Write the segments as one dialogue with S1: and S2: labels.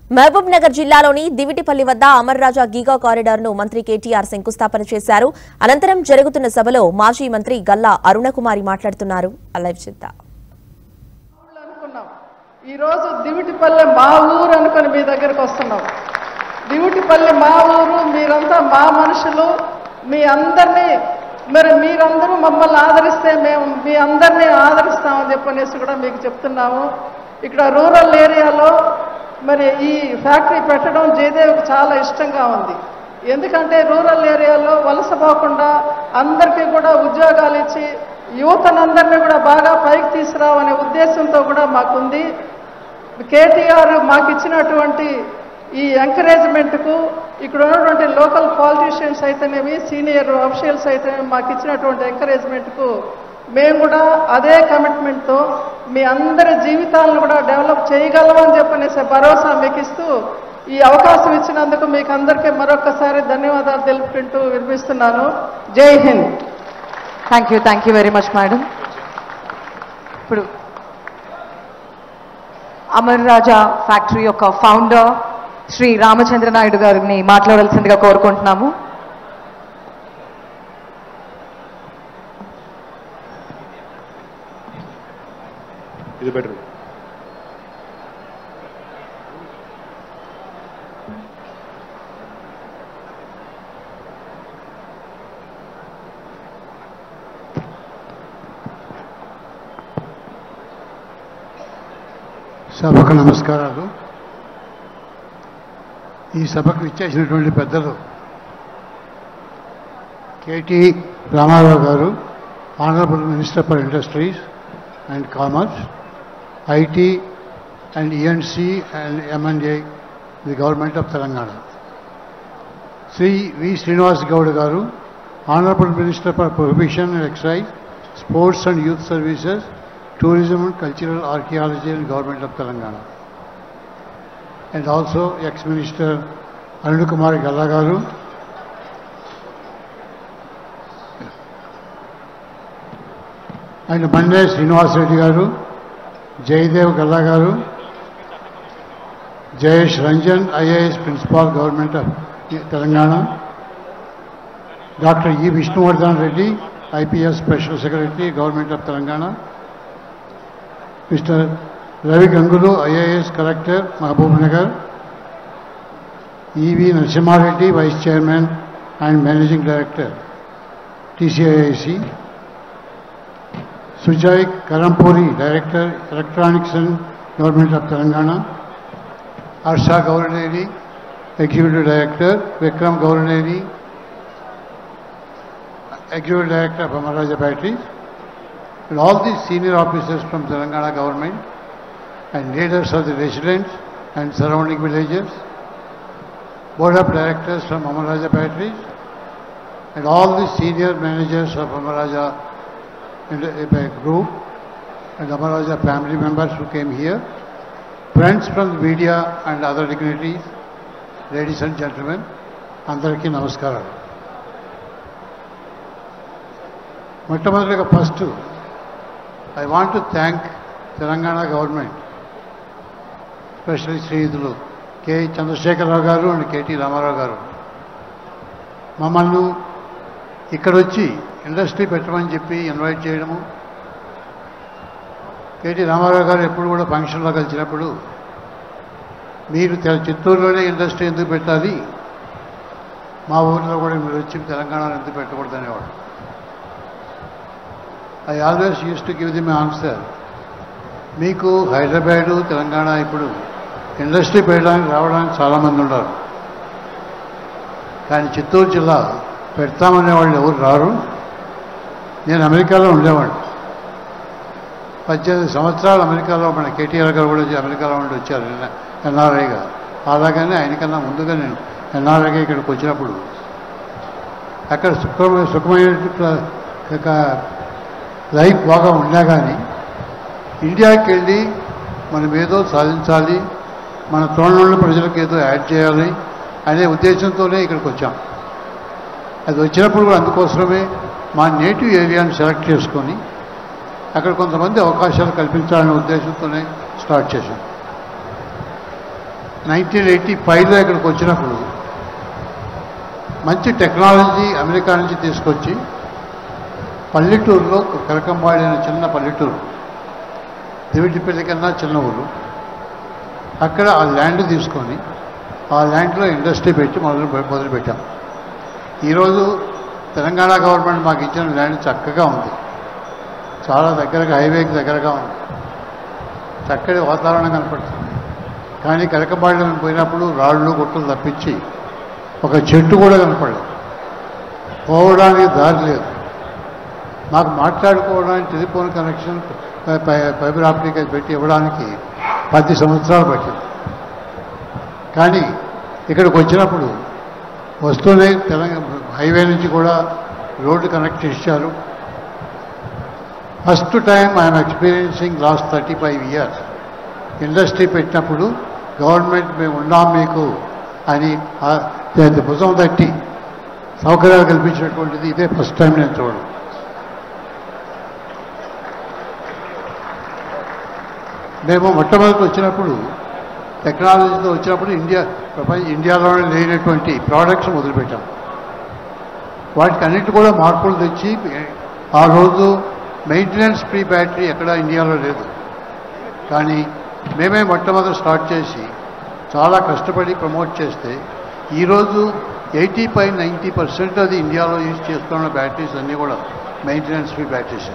S1: మహబూబ్ నగర్ జిల్లాలోని దివిటిపల్లి వద్ద అమర్ రాజా గీగా కారిడార్ ను మంత్రి కేటీఆర్ శంకుస్థాపన చేశారు అనంతరం జరుగుతున్న సభలో మాజీ మంత్రి గల్లా అరుణకుమారి మాట్లాడుతున్నారు అలైవ్ చేద్దాం
S2: అనుకున్నాం ఈరోజు దివిటిపల్లె మా ఊరు అనుకొని మీ దగ్గరకు వస్తున్నాం దివిటిపల్లె మా ఊరు మీరంతా మా మనుషులు మీ అందరినీ మరి మీరందరూ మమ్మల్ని ఆదరిస్తే మేము మీ అందరినీ ఆదరిస్తామని చెప్పనేసి కూడా మీకు చెప్తున్నాము ఇక్కడ రూరల్ ఏరియాలో మరి ఈ ఫ్యాక్టరీ పెట్టడం జయదేవ్కి చాలా ఇష్టంగా ఉంది ఎందుకంటే రూరల్ ఏరియాలో వలస పోకుండా అందరికీ కూడా ఉద్యోగాలు ఇచ్చి యువతనందరినీ కూడా బాగా పైకి తీసుకురావనే ఉద్దేశంతో కూడా మాకుంది కేటీఆర్ మాకు ఇచ్చినటువంటి ఈ ఎంకరేజ్మెంట్కు ఇక్కడ ఉన్నటువంటి లోకల్ పాలిటీషియన్స్ అయితేనేమి సీనియర్ అఫీషియల్స్ అయితేనేమి మాకు ఇచ్చినటువంటి ఎంకరేజ్మెంట్కు మేము కూడా అదే కమిట్మెంట్తో మీ అందరి జీవితాలను కూడా డెవలప్ చేయగలమని చెప్పనేసి భరోసా మీకు ఇస్తూ ఈ అవకాశం ఇచ్చినందుకు మీకు అందరికీ మరొకసారి ధన్యవాదాలు తెలుపుకుంటూ వినిపిస్తున్నాను Jai Hind
S3: thank you thank you very much madam ఇప్పుడు అమర్ రాజా ఫ్యాక్టరీ యొక్క ఫౌండర్ శ్రీ రామచంద్ర నాయుడు గారిని మాట్లాడాల్సిందిగా కోరుకుంటున్నాము
S4: ఇది బెటర్
S5: సభకు నమస్కారాలు ఈ సభకు ఇచ్చేసినటువంటి పెద్దలు కేటీ రామారావు గారు honourable minister for industries and commerce IT and ENC and MNA the government of Telangana Shri V Srinivas Goud గారు honourable minister for prohibition and excise sports and youth services tourism and cultural archaeology and government of Telangana. And also ex-minister Arun Kumar Galla garu, and Mande Srinivas Reddy garu, Jaydev Galla garu, Jayesh Ranjan, IAS Principal Government of Telangana, Dr. E. Vishnuvardhan Reddy, IPS Special Secretary, Government of Telangana, Mr. Ravi Gangulu, IAS Collector, Mahbub Nagar, E.V. Narasimha Vice Chairman and Managing Director, TCIIC, Sujay Karampuri, Director, Electronics and Government of Telangana, Arsha Gauraneri, Executive Director, Vikram Gauraneri, Executive Director of Amaraja Batteries, and all these senior officers from Telangana government and leaders of the residents and surrounding villages, board of directors from Amaraja Batteries, and all the senior managers of Amaraja and, uh, group and Amaraja family members who came here, friends from the media and other dignitaries, ladies and gentlemen, అందరికీ నమస్కారాలు మొట్టమొదటిగా first I want to thank Telangana government, especially శ్రీయుతులు K Chandrasekhar Rao గారు and KT Rama Rao గారు మమ్మల్ని ఇక్కడ వచ్చి industry పెట్టమని చెప్పి ఇన్వైట్ చేయడము కేటీ రామారావు గారు ఎప్పుడు కూడా ఫంక్షన్లో కలిసినప్పుడు మీరు తె- చిత్తూరులోనే ఇండస్ట్రీ ఎందుకు పెట్టాలి మా ఊరిలో కూడా మీరు వచ్చి తెలంగాణలో ఎందుకు పెట్టకూడదు అనేవాడు I always used to give them answer మీకు హైదరాబాదు తెలంగాణ ఇప్పుడు ఇండస్ట్రీ పెట్టడానికి రావడానికి చాలామంది ఉన్నారు కానీ చిత్తూరు జిల్లా పెడతామనే వాళ్ళు ఎవరు రారు నేను అమెరికాలో ఉండేవాడిని పద్దెనిమిది సంవత్సరాలు అమెరికాలో మన కేటీఆర్ గారు కూడా వచ్చి అమెరికాలో ఉండి వచ్చారు ఎన్ఆర్ఐగా అలాగనే ఆయనకన్నా ముందుగా నేను ఎన్ఆర్ఐగా ఇక్కడికి వచ్చినప్పుడు అక్కడ సుఖమైన సుఖమైన లైఫ్ బాగా ఉన్నా కానీ ఇండియాకి వెళ్ళి మనం ఏదో సాధించాలి మన తోళ్ళ ప్రజలకు ఏదో యాడ్ చేయాలి అనే ఉద్దేశంతోనే ఇక్కడికి వచ్చాం అది వచ్చినప్పుడు కూడా అందుకోసమే మా నేటివ్ ఏరియాని సెలెక్ట్ చేసుకొని అక్కడ కొంతమంది అవకాశాలు కల్పించాలనే ఉద్దేశంతోనే స్టార్ట్ చేశాం నైన్టీన్ ఎయిటీ ఫైవ్లో ఇక్కడికి వచ్చినప్పుడు మంచి టెక్నాలజీ అమెరికా నుంచి తీసుకొచ్చి పల్లెటూరులో కరకంబాడి అనే చిన్న పల్లెటూరు దివిటిపల్లి కన్నా చిన్న ఊరు అక్కడ ఆ ల్యాండ్ తీసుకొని ఆ ల్యాండ్లో ఇండస్ట్రీ పెట్టి మొదలు మొదలుపెట్టాం ఈరోజు తెలంగాణ గవర్నమెంట్ మాకు ఇచ్చిన ల్యాండ్ చక్కగా ఉంది చాలా దగ్గరగా హైవేకి దగ్గరగా ఉంది చక్కటి వాతావరణం కనపడుతుంది కానీ కరకబాడిలో మేము పోయినప్పుడు రాళ్ళు గుట్టలు తప్పించి ఒక చెట్టు కూడా కనపడలేదు పోవడానికి దారి లేదు మాకు మాట్లాడుకోవడానికి telephone connection fi- fi- fibre optic అది పెట్టి ఇవ్వడానికి పది సంవత్సరాలు పట్టింది కానీ ఇక్కడికి వచ్చినప్పుడు వస్తూనే తెలంగాణ హైవే నుంచి కూడా రోడ్డు కనెక్ట్ ఇచ్చారు first time I'm experiencing last thirty five years industry పెట్టినప్పుడు గవర్నమెంట్ మేము ఉన్నాం మీకు అని ఆ భుజం తట్టి సౌకర్యాలు కల్పించినటువంటిది ఇదే ఫస్ట్ టైం నేను చూడడం మేము మొట్టమొదటి వచ్చినప్పుడు టెక్నాలజీతో వచ్చినప్పుడు ఇండియా ప్రపంచ ఇండియాలోనే లేనటువంటి ప్రోడక్ట్స్ మొదలుపెట్టాం వాటికి అన్నిటి కూడా మార్పులు తెచ్చి ఆ రోజు మెయింటెనెన్స్ ఫ్రీ బ్యాటరీ ఎక్కడ ఇండియాలో లేదు కానీ మేమే మొట్టమొదటి స్టార్ట్ చేసి చాలా కష్టపడి ప్రమోట్ చేస్తే ఈరోజు ఎయిటీ ఫైవ్ నైంటీ పర్సెంట్ అది ఇండియాలో యూజ్ చేస్తున్న బ్యాటరీస్ అన్నీ కూడా మెయింటెనెన్స్ ఫ్రీ బ్యాటరీస్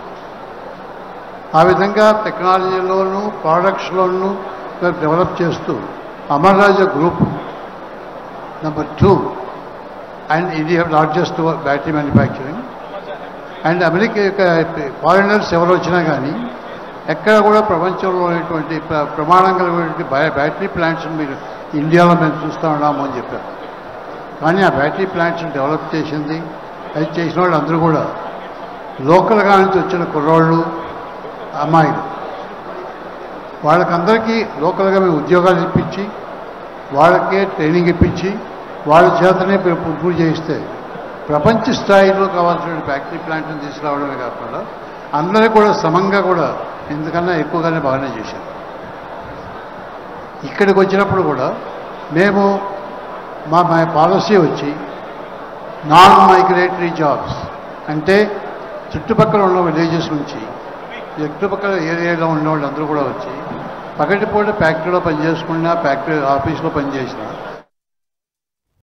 S5: ఆ విధంగా టెక్నాలజీలోను ప్రోడక్ట్స్లోనూ డెవలప్ చేస్తూ Amara Raja group number two and India largest battery manufacturing and America యొక్క ఫారినర్స్ ఎవరు వచ్చినా కానీ ఎక్కడ కూడా ప్రపంచంలో ఉన్నటువంటి ప్ర- ప్రమాణం కలిగినటువంటి బ్యా- బ్యాటరీ ప్లాంట్స్ మీరు ఇండియాలో మేము చూస్తూ ఉన్నాము అని చెప్పారు కానీ ఆ బ్యాటరీ ప్లాంట్స్ని డెవలప్ చేసింది అది చేసిన వాళ్ళు అందరూ కూడా లోకల్గా నుంచి వచ్చిన కుర్రోళ్ళు అమ్మాయిలు వాళ్ళకందరికీ లోకల్గా మేము ఉద్యోగాలు ఇప్పించి వాళ్ళకే ట్రైనింగ్ ఇప్పించి వాళ్ళ చేతనే మేము పూర్తి చేయిస్తే ప్రపంచ స్థాయిలో కావాల్సిన ఫ్యాక్టరీ ప్లాంట్ని తీసుకురావడమే కాకుండా అందరూ కూడా సమంగా కూడా ఎందుకన్నా ఎక్కువగానే బాగానే చేశారు ఇక్కడికి వచ్చినప్పుడు కూడా మేము మా మా పాలసీ వచ్చి నాన్ మైగ్రేటరీ జాబ్స్ అంటే చుట్టుపక్కల ఉన్న విలేజెస్ నుంచి చుట్టుపక్కల ఏరియాలో ఉన్న వాళ్ళందరూ కూడా వచ్చి పగటిపూట ఫ్యాక్టరీలో పనిచేసుకున్నా ఫ్యాక్టరీ ఆఫీస్లో పనిచేసినా